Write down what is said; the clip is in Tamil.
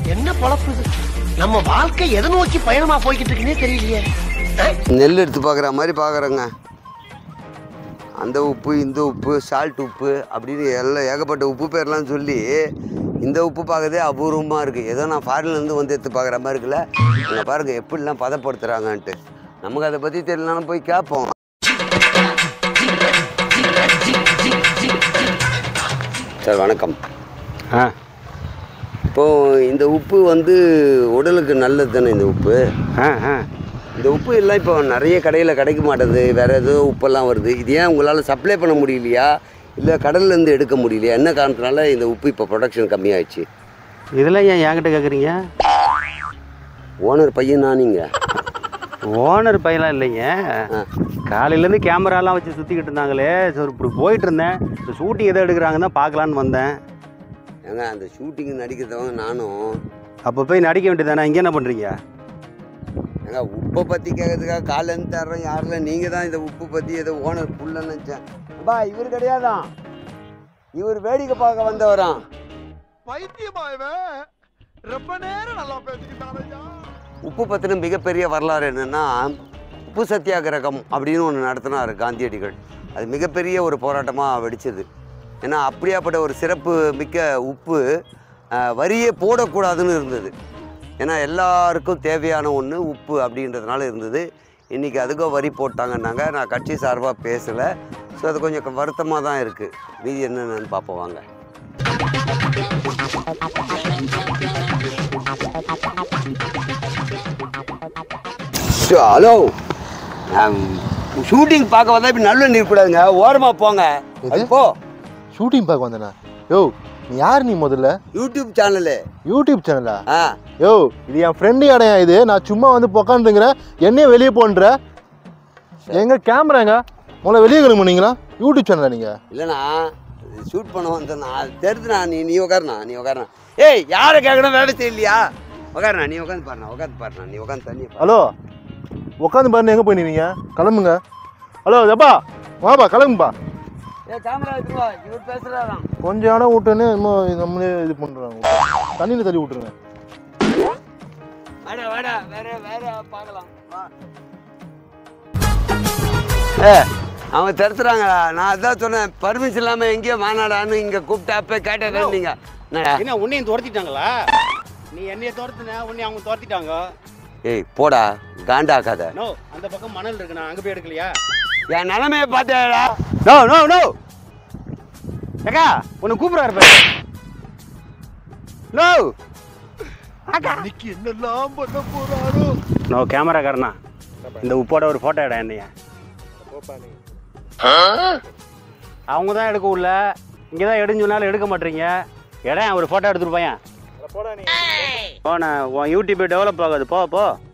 என்ன பொழப்பு இது நம்ம வாழ்க்கை எதை நோக்கி பயணமா போய்கிட்டு இருக்குன்னே தெரியலையே அஹ்? நெல் எடுத்து பார்க்குற மாதிரி பார்க்குறேங்க அந்த உப்பு இந்த உப்பு சால்ட் உப்பு அப்படின்னு எல்லாம் ஏகப்பட்ட உப்பு பேர்லாம் சொல்லி இந்த உப்பு பார்க்கறதே அபூர்வமாக இருக்குது ஏதோ நான் ஃபாரின்லேருந்து வந்து எடுத்து பார்க்குற மாதிரி இருக்குல்ல அங்கே பாருங்கள் எப்படிலாம் பதப்படுத்துகிறாங்கன்ட்டு நமக்கு அதை பற்றி தெரியலனாலும் போய் கேட்போம் சார் வணக்கம் ஆ இப்போது இந்த உப்பு வந்து உடலுக்கு நல்லது தானே இந்த உப்பு ஆ ஆ இந்த உப்பு எல்லாம் இப்போ நிறைய கடையில் கிடைக்க மாட்டேது வேறு ஏதோ உப்பெல்லாம் வருது இது ஏன் உங்களால் சப்ளை பண்ண முடியலையா இல்லை கடல்லேருந்து எடுக்க முடியலையா என்ன காரணத்தினால இந்த உப்பு இப்போ ப்ரொடக்ஷன் கம்மியாயிடுச்சு இதெல்லாம் ஏன் என்கிட்ட கேட்குறீங்க ஓனர் பையன் நானீங்க ஓனர் பையன்லாம் இல்லைங்க காலையிலேருந்து கேமராலாம் வச்சு சுற்றிக்கிட்டு இருந்தாங்களே சரி இப்படி போயிட்டு இருந்தேன் இந்த ஷூட்டிங் எதோ எடுக்கிறாங்கன்னு தான் பார்க்கலான்னு வந்தேன் ஏங்க அந்த ஷூட்டிங் நடிக்கிறதவங்க நானும் அப்போ போய் நடிக்க வேண்டியதானே இங்கே என்ன பண்ணுறீங்க ஏங்க உப்பை பற்றி கேட்கறதுக்காக காலேருந்து தர்றோம் யாரில் நீங்கள் தான் இந்த உப்பு பற்றி ஏதோ ஓனர் புள்ளன்னு நினச்சேன் பா இவர் கிடையாதான் இவர் வேடிக்கை பார்க்க வந்தவரான் பைத்தியமா இவன் ரொம்ப நேரம் நல்லா பேசிக்கிட்டானையா உப்பு பற்றின மிகப்பெரிய வரலாறு என்னென்னா உப்பு சத்தியாகிரகம் அப்படின்னு ஒன்று நடத்தினார் காந்தியடிகள் அது மிகப்பெரிய ஒரு போராட்டமாக வெடிச்சது ஏன்னா அப்படியாப்பட்ட ஒரு சிறப்பு மிக்க உப்பு அஹ், வரியே போடக்கூடாதுன்னு இருந்தது ஏன்னா எல்லாருக்கும் தேவையான ஒன்று உப்பு அப்படின்றதுனால இருந்தது இன்றைக்கி அதுக்கும் வரி போட்டாங்கன்னாங்க நான் கட்சி சார்பாக பேசலை ஸோ அது கொஞ்சம் வருத்தமாக தான் இருக்குது மீதி என்னென்னு பார்ப்போம் வாங்க ஷோ, ஹலோ ஷூட்டிங் பார்க்க வந்தால் இப்படி நடுவில் நிற்கக்கூடாதுங்க ஓரமாக போங்க அது போ ஷூட்டிங் பார்க்க வந்தேனா யோ நீ யார் நீ முதல்ல யூடியூப் சேனலு யூடியூப் சேனலா ஆ யோ இது என் ஃப்ரெண்டு இடையா இது நான் சும்மா வந்து உக்காந்துங்கிறேன் என்னையே வெளியே போன்ற எங்க கேமராங்க உங்களை வெளியே கிளம்புனீங்களா யூடியூப் சேனலா நீங்க இல்லைண்ணா ஷூட் பண்ண வந்தேண்ணா தெரிஞ்சுண்ணா நீ நீ உட்காருண்ணா நீ உட்காருண்ணா ஏய் யாரை கேட்கணும் வேலை செய்யலையா உட்காருண்ணா நீ உட்காந்து பாருண்ணா உட்காந்து பாருண்ணா நீ உட்காந்து தண்ணி பாரு. ஹலோ உட்காந்து பாருங்க எங்க போயிருந்தீங்க கிளம்புங்க ஹலோ ஜப்பா வாப்பா கிளம்புப்பா ஏய் கேமரா எடுத்துருவா இவர் பேசுகிறாராம் கொஞ்சம் இடம் விட்டுன்னு இன்னும் நம்மளே இது பண்ணுறாங்க தண்ணியில் தள்ளி விட்டுருங்க வாடா வாடா வேற வேற பார்க்கலாம் வா ஏ அவன் தடுத்துறாங்கடா நான் அதான் சொன்னேன் பர்மிஷன் இல்லாமல் எங்கேயோ மாநாடான்னு இங்கே கூப்பிட்டு அப்போ கேட்டேன் நீங்கள் என்னடா என்ன உன்னையும் துரத்திட்டாங்களா நீ என்னைய துரத்துன உன்னை அவங்க துரத்திட்டாங்க ஏய் போடா காண்டாக்காத நோ அந்த பக்கம் மணல் இருக்கு நான் அங்கே போய் எடுக்கலையா என் நிலைமையை பார்த்தேடா நோ நோ நோ ஏக்கா உன்னை கூப்பிடுறாரு பாரு நோ இன்னைக்கு என்னெல்லாம் பண்ண போறாரோ நோ கேமராக்காரனா இந்த உப்போட ஒரு ஃபோட்டோ எடா என்னைய அவங்க தான் எடுக்க உள்ள இங்கே தான் எடுன்னு சொன்னாலும் எடுக்க மாட்டீங்க இடம் ஒரு ஃபோட்டோ எடுத்துட்டு பையன் போடா நீ போன உன் யூடியூப் டெவலப் ஆகாது போ போ